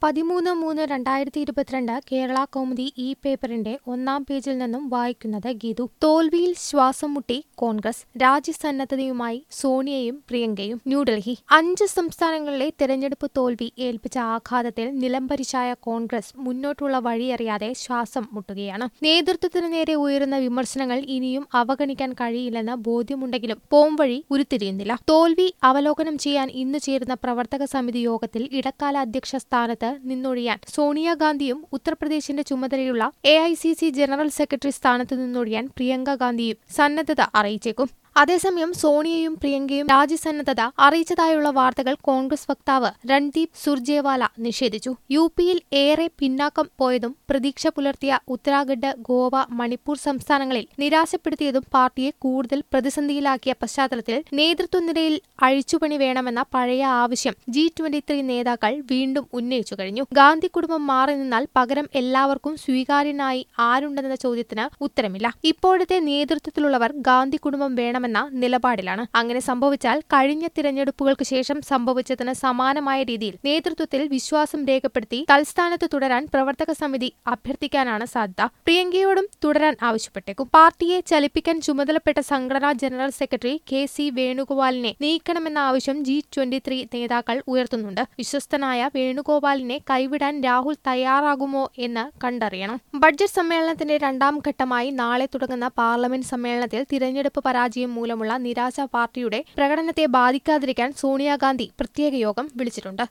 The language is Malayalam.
പതിമൂന്ന് മൂന്ന് രണ്ടായിരത്തി ഇരുപത്തിരണ്ട് കേരള കൗമുദി ഈ പേപ്പറിന്റെ ഒന്നാം പേജിൽ നിന്നും വായിക്കുന്നത് ഗീതു തോൽവിയിൽ ശ്വാസം മുട്ടി കോൺഗ്രസ് രാജ്യസന്നദ്ധതയുമായി സോണിയയും പ്രിയങ്കയും ന്യൂഡൽഹി അഞ്ച് സംസ്ഥാനങ്ങളിലെ തെരഞ്ഞെടുപ്പ് തോൽവി ഏൽപ്പിച്ച ആഘാതത്തിൽ നിലംപരിശായ കോൺഗ്രസ് മുന്നോട്ടുള്ള വഴിയറിയാതെ ശ്വാസം മുട്ടുകയാണ് നേതൃത്വത്തിന് നേരെ ഉയരുന്ന വിമർശനങ്ങൾ ഇനിയും അവഗണിക്കാൻ കഴിയില്ലെന്ന് ബോധ്യമുണ്ടെങ്കിലും പോംവഴി ഉരുത്തിരിയുന്നില്ല തോൽവി അവലോകനം ചെയ്യാൻ ഇന്ന് ചേരുന്ന പ്രവർത്തക സമിതി യോഗത്തിൽ ഇടക്കാല അധ്യക്ഷ സ്ഥാനത്ത് നിന്നൊഴിയാൻ സോണിയാഗാന്ധിയും ഉത്തർപ്രദേശിന്റെ ചുമതലയുള്ള എ ജനറൽ സെക്രട്ടറി സ്ഥാനത്തു നിന്നൊഴിയാൻ പ്രിയങ്ക ഗാന്ധിയും സന്നദ്ധത അറിയിച്ചേക്കും അതേസമയം സോണിയയും പ്രിയങ്കയും രാജ്യസന്നദ്ധത അറിയിച്ചതായുള്ള വാർത്തകൾ കോൺഗ്രസ് വക്താവ് രൺദീപ് സുർജേവാല നിഷേധിച്ചു യു പിയിൽ ഏറെ പിന്നാക്കം പോയതും പ്രതീക്ഷ പുലർത്തിയ ഉത്തരാഖണ്ഡ് ഗോവ മണിപ്പൂർ സംസ്ഥാനങ്ങളിൽ നിരാശപ്പെടുത്തിയതും പാർട്ടിയെ കൂടുതൽ പ്രതിസന്ധിയിലാക്കിയ പശ്ചാത്തലത്തിൽ നേതൃത്വനിരയിൽ അഴിച്ചുപണി വേണമെന്ന പഴയ ആവശ്യം ജി ട്വന്റി ത്രീ നേതാക്കൾ വീണ്ടും ഉന്നയിച്ചു കഴിഞ്ഞു ഗാന്ധി കുടുംബം മാറി നിന്നാൽ പകരം എല്ലാവർക്കും സ്വീകാര്യനായി ആരുണ്ടെന്ന ചോദ്യത്തിന് ഉത്തരമില്ല ഇപ്പോഴത്തെ നേതൃത്വത്തിലുള്ളവർ ഗാന്ധി കുടുംബം വേണമെന്ന നിലപാടിലാണ് അങ്ങനെ സംഭവിച്ചാൽ കഴിഞ്ഞ തിരഞ്ഞെടുപ്പുകൾക്ക് ശേഷം സംഭവിച്ചതിന് സമാനമായ രീതിയിൽ നേതൃത്വത്തിൽ വിശ്വാസം രേഖപ്പെടുത്തി തൽസ്ഥാനത്ത് തുടരാൻ പ്രവർത്തക സമിതി അഭ്യർത്ഥിക്കാനാണ് സാധ്യത പ്രിയങ്കയോടും തുടരാൻ ആവശ്യപ്പെട്ടേക്കും പാർട്ടിയെ ചലിപ്പിക്കാൻ ചുമതലപ്പെട്ട സംഘടനാ ജനറൽ സെക്രട്ടറി കെ സി വേണുഗോപാലിനെ നീക്കണമെന്ന ആവശ്യം ജി ട്വന്റി ത്രീ നേതാക്കൾ ഉയർത്തുന്നുണ്ട് വിശ്വസ്തനായ വേണുഗോപാലിനെ കൈവിടാൻ രാഹുൽ തയ്യാറാകുമോ എന്ന് കണ്ടറിയണം ബഡ്ജറ്റ് സമ്മേളനത്തിന്റെ രണ്ടാം ഘട്ടമായി നാളെ തുടങ്ങുന്ന പാർലമെന്റ് സമ്മേളനത്തിൽ തിരഞ്ഞെടുപ്പ് പരാജയം മൂലമുള്ള നിരാശ പാർട്ടിയുടെ പ്രകടനത്തെ ബാധിക്കാതിരിക്കാൻ സോണിയാഗാന്ധി പ്രത്യേക യോഗം വിളിച്ചിട്ടുണ്ട്